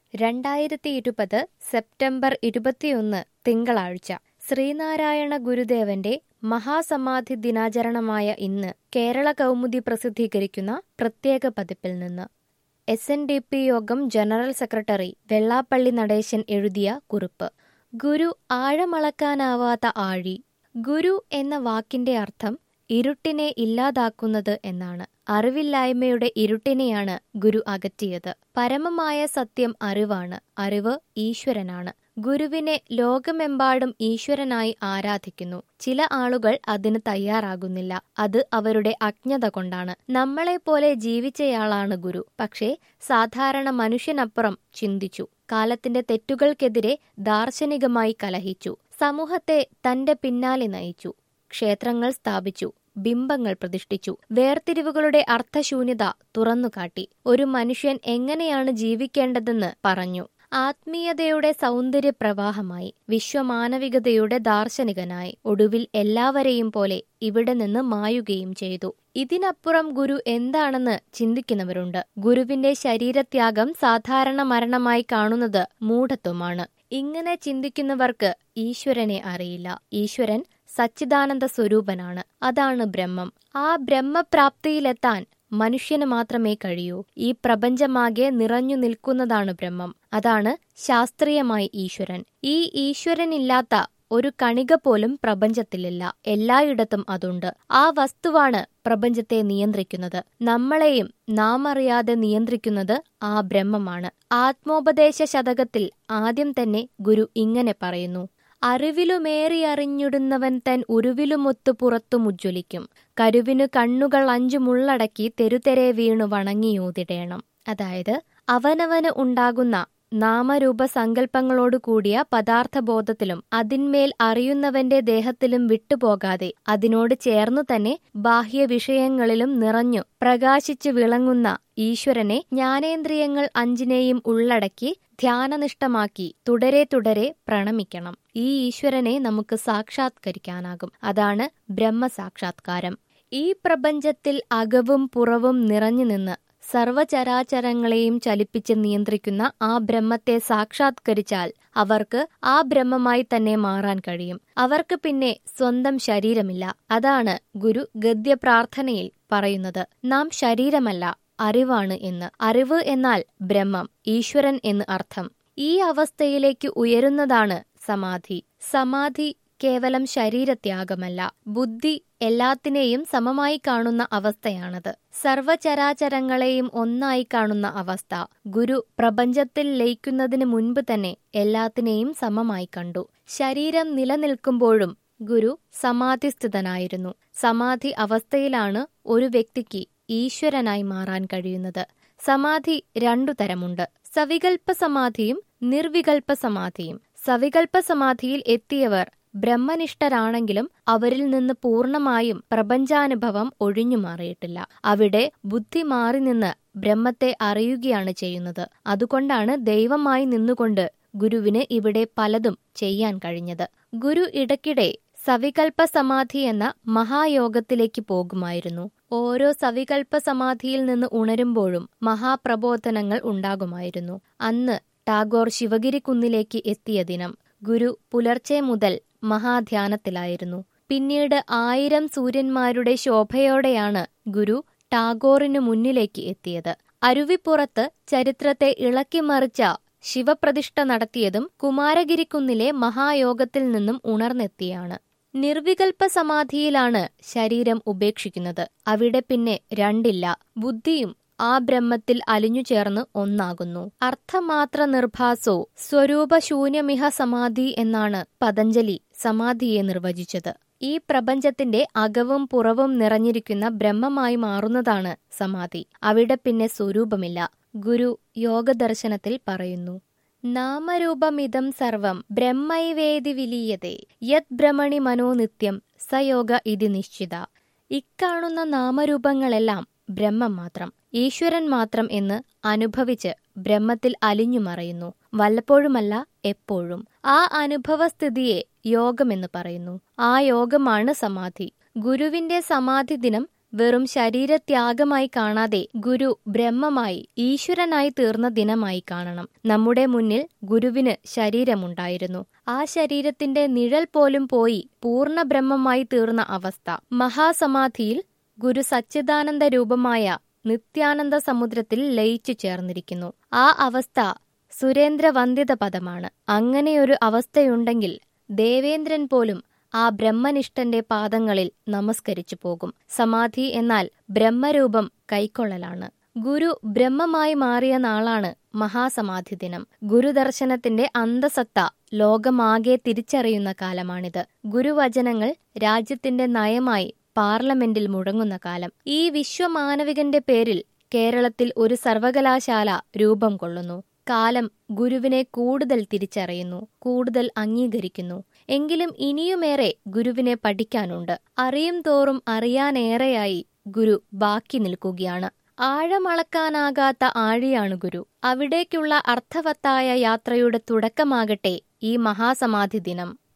രണ്ടായിരത്തി ഇരുപത് സെപ്റ്റംബർ ഇരുപത്തിയൊന്ന് തിങ്കളാഴ്ച ശ്രീനാരായണ ഗുരുദേവന്റെ മഹാസമാധി ദിനാചരണമായ ഇന്ന് കേരള കൗമുദി പ്രസിദ്ധീകരിക്കുന്ന പ്രത്യേക പതിപ്പിൽ നിന്ന് എസ് എൻ ഡി പി യോഗം ജനറൽ സെക്രട്ടറി വെള്ളാപ്പള്ളി നടേശൻ എഴുതിയ കുറിപ്പ് ഗുരു ആഴമളക്കാനാവാത്ത ആഴി ഗുരു എന്ന വാക്കിന്റെ അർത്ഥം ഇരുട്ടിനെ ഇല്ലാതാക്കുന്നത് എന്നാണ് അറിവില്ലായ്മയുടെ ഇരുട്ടിനെയാണ് ഗുരു അകറ്റിയത് പരമമായ സത്യം അറിവാണ് അറിവ് ഈശ്വരനാണ് ഗുരുവിനെ ലോകമെമ്പാടും ഈശ്വരനായി ആരാധിക്കുന്നു ചില ആളുകൾ അതിന് തയ്യാറാകുന്നില്ല അത് അവരുടെ അജ്ഞത കൊണ്ടാണ് നമ്മളെപ്പോലെ ജീവിച്ചയാളാണ് ഗുരു പക്ഷേ സാധാരണ മനുഷ്യനപ്പുറം ചിന്തിച്ചു കാലത്തിന്റെ തെറ്റുകൾക്കെതിരെ ദാർശനികമായി കലഹിച്ചു സമൂഹത്തെ തന്റെ പിന്നാലെ നയിച്ചു ക്ഷേത്രങ്ങൾ സ്ഥാപിച്ചു ബിംബങ്ങൾ പ്രതിഷ്ഠിച്ചു വേർതിരിവുകളുടെ അർത്ഥശൂന്യത തുറന്നുകാട്ടി ഒരു മനുഷ്യൻ എങ്ങനെയാണ് ജീവിക്കേണ്ടതെന്ന് പറഞ്ഞു ആത്മീയതയുടെ സൗന്ദര്യ പ്രവാഹമായി വിശ്വമാനവികതയുടെ ദാർശനികനായി ഒടുവിൽ എല്ലാവരെയും പോലെ ഇവിടെ നിന്ന് മായുകയും ചെയ്തു ഇതിനപ്പുറം ഗുരു എന്താണെന്ന് ചിന്തിക്കുന്നവരുണ്ട് ഗുരുവിന്റെ ശരീരത്യാഗം സാധാരണ മരണമായി കാണുന്നത് മൂഢത്വമാണ് ഇങ്ങനെ ചിന്തിക്കുന്നവർക്ക് ഈശ്വരനെ അറിയില്ല ഈശ്വരൻ സച്ചിദാനന്ദ സ്വരൂപനാണ് അതാണ് ബ്രഹ്മം ആ ബ്രഹ്മപ്രാപ്തിയിലെത്താൻ മനുഷ്യന് മാത്രമേ കഴിയൂ ഈ പ്രപഞ്ചമാകെ നിറഞ്ഞു നിൽക്കുന്നതാണ് ബ്രഹ്മം അതാണ് ശാസ്ത്രീയമായി ഈശ്വരൻ ഈ ഈശ്വരനില്ലാത്ത ഒരു കണിക പോലും പ്രപഞ്ചത്തിലില്ല എല്ലായിടത്തും അതുണ്ട് ആ വസ്തുവാണ് പ്രപഞ്ചത്തെ നിയന്ത്രിക്കുന്നത് നമ്മളെയും നാം അറിയാതെ നിയന്ത്രിക്കുന്നത് ആ ബ്രഹ്മമാണ് ആത്മോപദേശ ശതകത്തിൽ ആദ്യം തന്നെ ഗുരു ഇങ്ങനെ പറയുന്നു അറിവിലുമേറി അറിഞ്ഞിടുന്നവൻ തൻ ഉരുവിലുമൊത്തു പുറത്തു മുജ്വലിക്കും കരുവിനു കണ്ണുകൾ അഞ്ചു മുള്ളടക്കി തെരുതെരെ വീണു വണങ്ങിയൂതിടേണം അതായത് അവനവന് ഉണ്ടാകുന്ന നാമരൂപ സങ്കല്പങ്ങളോടു കൂടിയ പദാർത്ഥബോധത്തിലും അതിന്മേൽ അറിയുന്നവന്റെ ദേഹത്തിലും വിട്ടുപോകാതെ അതിനോട് ചേർന്നു തന്നെ ബാഹ്യ വിഷയങ്ങളിലും നിറഞ്ഞു പ്രകാശിച്ചു വിളങ്ങുന്ന ഈശ്വരനെ ജ്ഞാനേന്ദ്രിയങ്ങൾ അഞ്ചിനെയും ഉള്ളടക്കി ധ്യാനനിഷ്ഠമാക്കി തുടരെ തുടരെ പ്രണമിക്കണം ഈ ഈശ്വരനെ നമുക്ക് സാക്ഷാത്കരിക്കാനാകും അതാണ് ബ്രഹ്മസാക്ഷാത്കാരം ഈ പ്രപഞ്ചത്തിൽ അകവും പുറവും നിറഞ്ഞു നിന്ന് സർവചരാചരങ്ങളെയും ചലിപ്പിച്ച് നിയന്ത്രിക്കുന്ന ആ ബ്രഹ്മത്തെ സാക്ഷാത്കരിച്ചാൽ അവർക്ക് ആ ബ്രഹ്മമായി തന്നെ മാറാൻ കഴിയും അവർക്ക് പിന്നെ സ്വന്തം ശരീരമില്ല അതാണ് ഗുരു ഗദ്യ പ്രാർത്ഥനയിൽ പറയുന്നത് നാം ശരീരമല്ല അറിവാണ് എന്ന് അറിവ് എന്നാൽ ബ്രഹ്മം ഈശ്വരൻ എന്ന് അർത്ഥം ഈ അവസ്ഥയിലേക്ക് ഉയരുന്നതാണ് സമാധി സമാധി കേവലം ശരീരത്യാഗമല്ല ബുദ്ധി എല്ലാത്തിനെയും സമമായി കാണുന്ന അവസ്ഥയാണത് സർവചരാചരങ്ങളെയും ഒന്നായി കാണുന്ന അവസ്ഥ ഗുരു പ്രപഞ്ചത്തിൽ ലയിക്കുന്നതിന് മുൻപ് തന്നെ എല്ലാത്തിനെയും സമമായി കണ്ടു ശരീരം നിലനിൽക്കുമ്പോഴും ഗുരു സമാധിസ്ഥിതനായിരുന്നു സമാധി അവസ്ഥയിലാണ് ഒരു വ്യക്തിക്ക് ഈശ്വരനായി മാറാൻ കഴിയുന്നത് സമാധി രണ്ടു തരമുണ്ട് സവികൽപ്പ സമാധിയും നിർവികൽപ്പ സമാധിയും സവികൽപ്പ സമാധിയിൽ എത്തിയവർ ബ്രഹ്മനിഷ്ഠരാണെങ്കിലും അവരിൽ നിന്ന് പൂർണമായും പ്രപഞ്ചാനുഭവം ഒഴിഞ്ഞു മാറിയിട്ടില്ല അവിടെ ബുദ്ധി മാറി നിന്ന് ബ്രഹ്മത്തെ അറിയുകയാണ് ചെയ്യുന്നത് അതുകൊണ്ടാണ് ദൈവമായി നിന്നുകൊണ്ട് ഗുരുവിന് ഇവിടെ പലതും ചെയ്യാൻ കഴിഞ്ഞത് ഗുരു ഇടയ്ക്കിടെ സവികൽപ്പ സമാധി എന്ന മഹായോഗത്തിലേക്ക് പോകുമായിരുന്നു ഓരോ സവികൽപ്പ സമാധിയിൽ നിന്ന് ഉണരുമ്പോഴും മഹാപ്രബോധനങ്ങൾ ഉണ്ടാകുമായിരുന്നു അന്ന് ടാഗോർ ശിവഗിരി കുന്നിലേക്ക് എത്തിയ ദിനം ഗുരു പുലർച്ചെ മുതൽ മഹാധ്യാനത്തിലായിരുന്നു പിന്നീട് ആയിരം സൂര്യന്മാരുടെ ശോഭയോടെയാണ് ഗുരു ടാഗോറിനു മുന്നിലേക്ക് എത്തിയത് അരുവിപ്പുറത്ത് ചരിത്രത്തെ ഇളക്കിമറിച്ച ശിവപ്രതിഷ്ഠ നടത്തിയതും കുമാരഗിരിക്കുന്നിലെ മഹായോഗത്തിൽ നിന്നും ഉണർന്നെത്തിയാണ് നിർവികൽപ്പ സമാധിയിലാണ് ശരീരം ഉപേക്ഷിക്കുന്നത് അവിടെ പിന്നെ രണ്ടില്ല ബുദ്ധിയും ആ ബ്രഹ്മത്തിൽ അലിഞ്ഞു ചേർന്ന് ഒന്നാകുന്നു അർത്ഥമാത്ര നിർഭാസോ സ്വരൂപശൂന്യമിഹ സമാധി എന്നാണ് പതഞ്ജലി സമാധിയെ നിർവചിച്ചത് ഈ പ്രപഞ്ചത്തിന്റെ അകവും പുറവും നിറഞ്ഞിരിക്കുന്ന ബ്രഹ്മമായി മാറുന്നതാണ് സമാധി അവിടെ പിന്നെ സ്വരൂപമില്ല ഗുരു യോഗദർശനത്തിൽ പറയുന്നു നാമരൂപമിതം സർവം ബ്രഹ്മൈവേദി വിലീയതേ യത് ഭ്രമണി മനോനിത്യം സയോഗ ഇതി നിശ്ചിത ഇക്കാണുന്ന നാമരൂപങ്ങളെല്ലാം ബ്രഹ്മം മാത്രം ഈശ്വരൻ മാത്രം എന്ന് അനുഭവിച്ച് ബ്രഹ്മത്തിൽ അലിഞ്ഞു മറയുന്നു വല്ലപ്പോഴുമല്ല എപ്പോഴും ആ അനുഭവസ്ഥിതിയെ യോഗമെന്ന് പറയുന്നു ആ യോഗമാണ് സമാധി ഗുരുവിന്റെ സമാധി ദിനം വെറും ശരീരത്യാഗമായി കാണാതെ ഗുരു ബ്രഹ്മമായി ഈശ്വരനായി തീർന്ന ദിനമായി കാണണം നമ്മുടെ മുന്നിൽ ഗുരുവിന് ശരീരമുണ്ടായിരുന്നു ആ ശരീരത്തിന്റെ നിഴൽ പോലും പോയി പൂർണ്ണ ബ്രഹ്മമായി തീർന്ന അവസ്ഥ മഹാസമാധിയിൽ ഗുരു സച്ചിദാനന്ദ രൂപമായ നിത്യാനന്ദ സമുദ്രത്തിൽ ലയിച്ചു ചേർന്നിരിക്കുന്നു ആ അവസ്ഥ സുരേന്ദ്രവന്ദിത പദമാണ് അങ്ങനെയൊരു അവസ്ഥയുണ്ടെങ്കിൽ ദേവേന്ദ്രൻ പോലും ആ ബ്രഹ്മനിഷ്ഠന്റെ പാദങ്ങളിൽ നമസ്കരിച്ചു പോകും സമാധി എന്നാൽ ബ്രഹ്മരൂപം കൈക്കൊള്ളലാണ് ഗുരു ബ്രഹ്മമായി മാറിയ നാളാണ് മഹാസമാധി ദിനം ഗുരുദർശനത്തിന്റെ അന്തസത്ത ലോകമാകെ തിരിച്ചറിയുന്ന കാലമാണിത് ഗുരുവചനങ്ങൾ രാജ്യത്തിന്റെ നയമായി പാർലമെന്റിൽ മുഴങ്ങുന്ന കാലം ഈ വിശ്വമാനവികന്റെ പേരിൽ കേരളത്തിൽ ഒരു സർവകലാശാല രൂപം കൊള്ളുന്നു കാലം ഗുരുവിനെ കൂടുതൽ തിരിച്ചറിയുന്നു കൂടുതൽ അംഗീകരിക്കുന്നു എങ്കിലും ഇനിയുമേറെ ഗുരുവിനെ പഠിക്കാനുണ്ട് അറിയും തോറും അറിയാനേറെയായി ഗുരു ബാക്കി നിൽക്കുകയാണ് ആഴമളക്കാനാകാത്ത ആഴിയാണ് ഗുരു അവിടേക്കുള്ള അർത്ഥവത്തായ യാത്രയുടെ തുടക്കമാകട്ടെ ഈ മഹാസമാധി ദിനം